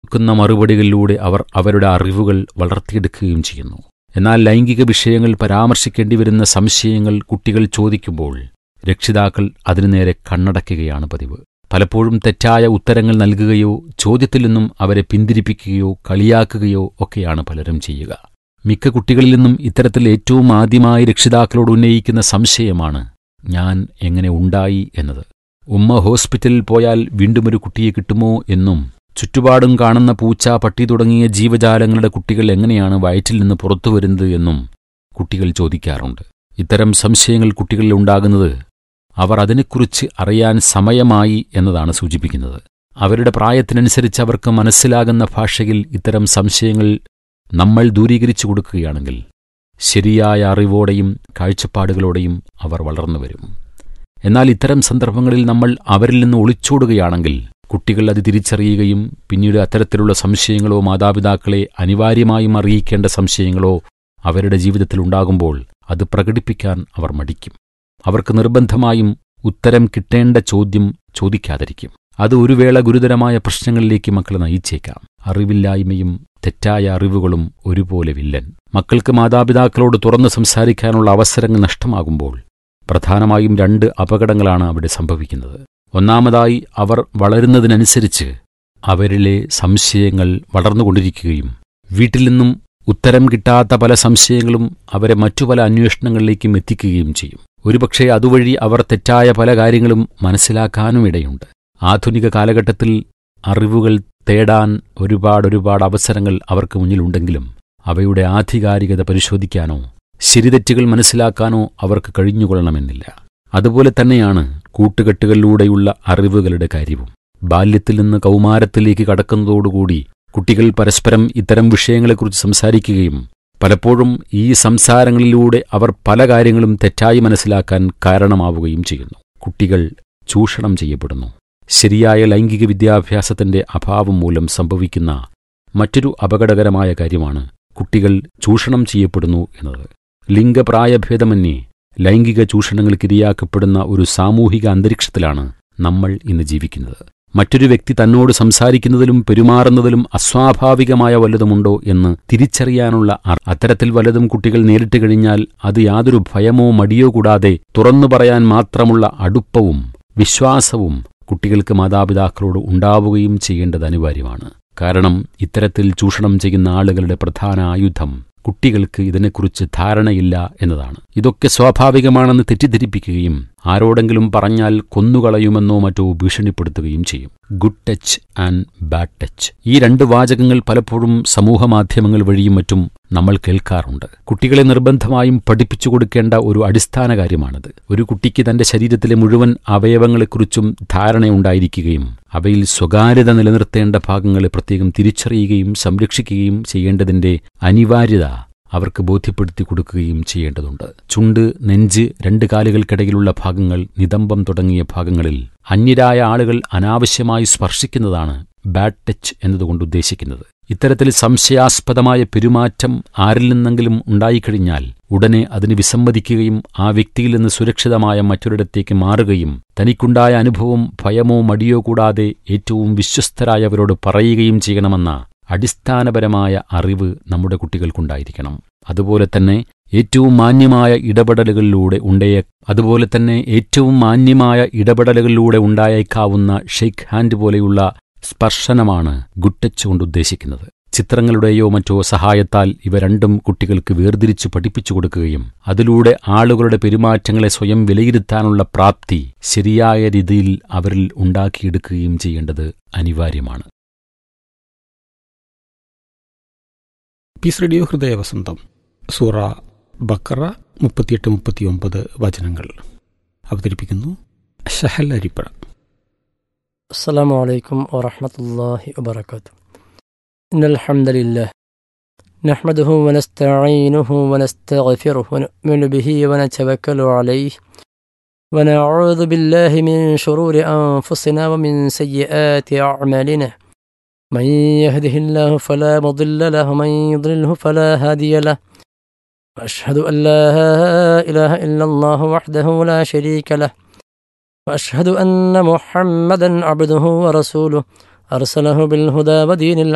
കൊടുക്കുന്ന മറുപടികളിലൂടെ അവർ അവരുടെ അറിവുകൾ വളർത്തിയെടുക്കുകയും ചെയ്യുന്നു എന്നാൽ ലൈംഗിക വിഷയങ്ങൾ പരാമർശിക്കേണ്ടി വരുന്ന സംശയങ്ങൾ കുട്ടികൾ ചോദിക്കുമ്പോൾ രക്ഷിതാക്കൾ അതിനു നേരെ കണ്ണടയ്ക്കുകയാണ് പതിവ് പലപ്പോഴും തെറ്റായ ഉത്തരങ്ങൾ നൽകുകയോ ചോദ്യത്തിൽ നിന്നും അവരെ പിന്തിരിപ്പിക്കുകയോ കളിയാക്കുകയോ ഒക്കെയാണ് പലരും ചെയ്യുക മിക്ക കുട്ടികളിൽ നിന്നും ഇത്തരത്തിൽ ഏറ്റവും ആദ്യമായി രക്ഷിതാക്കളോട് ഉന്നയിക്കുന്ന സംശയമാണ് ഞാൻ എങ്ങനെ ഉണ്ടായി എന്നത് ഉമ്മ ഹോസ്പിറ്റലിൽ പോയാൽ വീണ്ടും ഒരു കുട്ടിയെ കിട്ടുമോ എന്നും ചുറ്റുപാടും കാണുന്ന പൂച്ച പട്ടി തുടങ്ങിയ ജീവജാലങ്ങളുടെ കുട്ടികൾ എങ്ങനെയാണ് വയറ്റിൽ നിന്ന് പുറത്തു വരുന്നത് എന്നും കുട്ടികൾ ചോദിക്കാറുണ്ട് ഇത്തരം സംശയങ്ങൾ കുട്ടികളിൽ ഉണ്ടാകുന്നത് അവർ അതിനെക്കുറിച്ച് അറിയാൻ സമയമായി എന്നതാണ് സൂചിപ്പിക്കുന്നത് അവരുടെ പ്രായത്തിനനുസരിച്ച് അവർക്ക് മനസ്സിലാകുന്ന ഭാഷയിൽ ഇത്തരം സംശയങ്ങൾ നമ്മൾ ദൂരീകരിച്ചു കൊടുക്കുകയാണെങ്കിൽ ശരിയായ അറിവോടെയും കാഴ്ചപ്പാടുകളോടെയും അവർ വളർന്നു വരും എന്നാൽ ഇത്തരം സന്ദർഭങ്ങളിൽ നമ്മൾ അവരിൽ നിന്ന് ഒളിച്ചോടുകയാണെങ്കിൽ കുട്ടികൾ അത് തിരിച്ചറിയുകയും പിന്നീട് അത്തരത്തിലുള്ള സംശയങ്ങളോ മാതാപിതാക്കളെ അനിവാര്യമായും അറിയിക്കേണ്ട സംശയങ്ങളോ അവരുടെ ജീവിതത്തിൽ ഉണ്ടാകുമ്പോൾ അത് പ്രകടിപ്പിക്കാൻ അവർ മടിക്കും അവർക്ക് നിർബന്ധമായും ഉത്തരം കിട്ടേണ്ട ചോദ്യം ചോദിക്കാതിരിക്കും അത് ഒരു വേള ഗുരുതരമായ പ്രശ്നങ്ങളിലേക്ക് മക്കളെ നയിച്ചേക്കാം അറിവില്ലായ്മയും തെറ്റായ അറിവുകളും ഒരുപോലെ വില്ലൻ മക്കൾക്ക് മാതാപിതാക്കളോട് തുറന്ന് സംസാരിക്കാനുള്ള അവസരങ്ങൾ നഷ്ടമാകുമ്പോൾ പ്രധാനമായും രണ്ട് അപകടങ്ങളാണ് അവിടെ സംഭവിക്കുന്നത് ഒന്നാമതായി അവർ വളരുന്നതിനനുസരിച്ച് അവരിലെ സംശയങ്ങൾ വളർന്നുകൊണ്ടിരിക്കുകയും വീട്ടിൽ നിന്നും ഉത്തരം കിട്ടാത്ത പല സംശയങ്ങളും അവരെ മറ്റു പല അന്വേഷണങ്ങളിലേക്കും എത്തിക്കുകയും ചെയ്യും ഒരുപക്ഷെ അതുവഴി അവർ തെറ്റായ പല കാര്യങ്ങളും മനസ്സിലാക്കാനും ഇടയുണ്ട് ആധുനിക കാലഘട്ടത്തിൽ അറിവുകൾ തേടാൻ ഒരുപാട് ഒരുപാട് അവസരങ്ങൾ അവർക്ക് മുന്നിലുണ്ടെങ്കിലും അവയുടെ ആധികാരികത പരിശോധിക്കാനോ ശരിതെറ്റുകൾ മനസ്സിലാക്കാനോ അവർക്ക് കഴിഞ്ഞുകൊള്ളണമെന്നില്ല അതുപോലെ തന്നെയാണ് കൂട്ടുകെട്ടുകളിലൂടെയുള്ള അറിവുകളുടെ കാര്യവും ബാല്യത്തിൽ നിന്ന് കൗമാരത്തിലേക്ക് കടക്കുന്നതോടുകൂടി കുട്ടികൾ പരസ്പരം ഇത്തരം വിഷയങ്ങളെക്കുറിച്ച് സംസാരിക്കുകയും പലപ്പോഴും ഈ സംസാരങ്ങളിലൂടെ അവർ പല കാര്യങ്ങളും തെറ്റായി മനസ്സിലാക്കാൻ കാരണമാവുകയും ചെയ്യുന്നു കുട്ടികൾ ചൂഷണം ചെയ്യപ്പെടുന്നു ശരിയായ ലൈംഗിക വിദ്യാഭ്യാസത്തിന്റെ അഭാവം മൂലം സംഭവിക്കുന്ന മറ്റൊരു അപകടകരമായ കാര്യമാണ് കുട്ടികൾ ചൂഷണം ചെയ്യപ്പെടുന്നു എന്നത് ലിംഗപ്രായഭേദമന്യേ ലൈംഗിക ചൂഷണങ്ങൾക്കിരയാക്കപ്പെടുന്ന ഒരു സാമൂഹിക അന്തരീക്ഷത്തിലാണ് നമ്മൾ ഇന്ന് ജീവിക്കുന്നത് മറ്റൊരു വ്യക്തി തന്നോട് സംസാരിക്കുന്നതിലും പെരുമാറുന്നതിലും അസ്വാഭാവികമായ വല്ലതുമുണ്ടോ എന്ന് തിരിച്ചറിയാനുള്ള അത്തരത്തിൽ വല്ലതും കുട്ടികൾ നേരിട്ട് കഴിഞ്ഞാൽ അത് യാതൊരു ഭയമോ മടിയോ കൂടാതെ തുറന്നു പറയാൻ മാത്രമുള്ള അടുപ്പവും വിശ്വാസവും കുട്ടികൾക്ക് മാതാപിതാക്കളോട് ഉണ്ടാവുകയും ചെയ്യേണ്ടത് അനിവാര്യമാണ് കാരണം ഇത്തരത്തിൽ ചൂഷണം ചെയ്യുന്ന ആളുകളുടെ പ്രധാന ആയുധം കുട്ടികൾക്ക് ഇതിനെക്കുറിച്ച് ധാരണയില്ല എന്നതാണ് ഇതൊക്കെ സ്വാഭാവികമാണെന്ന് തെറ്റിദ്ധരിപ്പിക്കുകയും ആരോടെങ്കിലും പറഞ്ഞാൽ കൊന്നുകളയുമെന്നോ മറ്റോ ഭീഷണിപ്പെടുത്തുകയും ചെയ്യും good touch and bad touch ഈ രണ്ട് വാചകങ്ങൾ പലപ്പോഴും സമൂഹമാധ്യമങ്ങൾ വഴിയും മറ്റും നമ്മൾ കേൾക്കാറുണ്ട് കുട്ടികളെ നിർബന്ധമായും പഠിപ്പിച്ചു കൊടുക്കേണ്ട ഒരു അടിസ്ഥാന കാര്യമാണിത് ഒരു കുട്ടിക്ക് തന്റെ ശരീരത്തിലെ മുഴുവൻ അവയവങ്ങളെക്കുറിച്ചും ധാരണയുണ്ടായിരിക്കുകയും അവയിൽ സ്വകാര്യത നിലനിർത്തേണ്ട ഭാഗങ്ങളെ പ്രത്യേകം തിരിച്ചറിയുകയും സംരക്ഷിക്കുകയും ചെയ്യേണ്ടതിന്റെ അനിവാര്യത അവർക്ക് ബോധ്യപ്പെടുത്തി കൊടുക്കുകയും ചെയ്യേണ്ടതുണ്ട് ചുണ്ട് നെഞ്ച് രണ്ട് കാലുകൾക്കിടയിലുള്ള ഭാഗങ്ങൾ നിതംബം തുടങ്ങിയ ഭാഗങ്ങളിൽ അന്യരായ ആളുകൾ അനാവശ്യമായി സ്പർശിക്കുന്നതാണ് ബാഡ് ടച്ച് എന്നതുകൊണ്ട് ഉദ്ദേശിക്കുന്നത് ഇത്തരത്തിൽ സംശയാസ്പദമായ പെരുമാറ്റം ആരിൽ നിന്നെങ്കിലും ഉണ്ടായിക്കഴിഞ്ഞാൽ ഉടനെ അതിന് വിസമ്മതിക്കുകയും ആ വ്യക്തിയിൽ നിന്ന് സുരക്ഷിതമായ മറ്റൊരിടത്തേക്ക് മാറുകയും തനിക്കുണ്ടായ അനുഭവം ഭയമോ മടിയോ കൂടാതെ ഏറ്റവും വിശ്വസ്തരായവരോട് പറയുകയും ചെയ്യണമെന്ന അടിസ്ഥാനപരമായ അറിവ് നമ്മുടെ കുട്ടികൾക്കുണ്ടായിരിക്കണം അതുപോലെ തന്നെ ഏറ്റവും മാന്യമായ ഇടപെടലുകളിലൂടെ ഉണ്ടേ അതുപോലെ തന്നെ ഏറ്റവും മാന്യമായ ഇടപെടലുകളിലൂടെ ഉണ്ടായേക്കാവുന്ന ഷെയ്ക്ക് ഹാൻഡ് പോലെയുള്ള സ്പർശനമാണ് ഗുഡ് ടച്ച് കൊണ്ട് ഉദ്ദേശിക്കുന്നത് ചിത്രങ്ങളുടെയോ മറ്റോ സഹായത്താൽ ഇവ രണ്ടും കുട്ടികൾക്ക് വേർതിരിച്ചു പഠിപ്പിച്ചു കൊടുക്കുകയും അതിലൂടെ ആളുകളുടെ പെരുമാറ്റങ്ങളെ സ്വയം വിലയിരുത്താനുള്ള പ്രാപ്തി ശരിയായ രീതിയിൽ അവരിൽ ഉണ്ടാക്കിയെടുക്കുകയും ചെയ്യേണ്ടത് അനിവാര്യമാണ് പീസ് റേഡിയോ ഹൃദയവസന്തം സൂറ ബക്കറ മുപ്പത്തിയെട്ട് മുപ്പത്തിയൊമ്പത് വചനങ്ങൾ അവതരിപ്പിക്കുന്നു ഷഹൽ അരിപ്പഴ السلام عليكم ورحمة الله وبركاته إن الحمد لله نحمده ونستعينه ونستغفره ونؤمن به ونتوكل عليه ونعوذ بالله من شرور أنفسنا ومن سيئات أعمالنا من يهده الله فلا مضل له ومن يضلله فلا هادي له وأشهد أن لا إله إلا الله وحده لا شريك له وأشهد أن محمدا عبده ورسوله أرسله بالهدى ودين الحق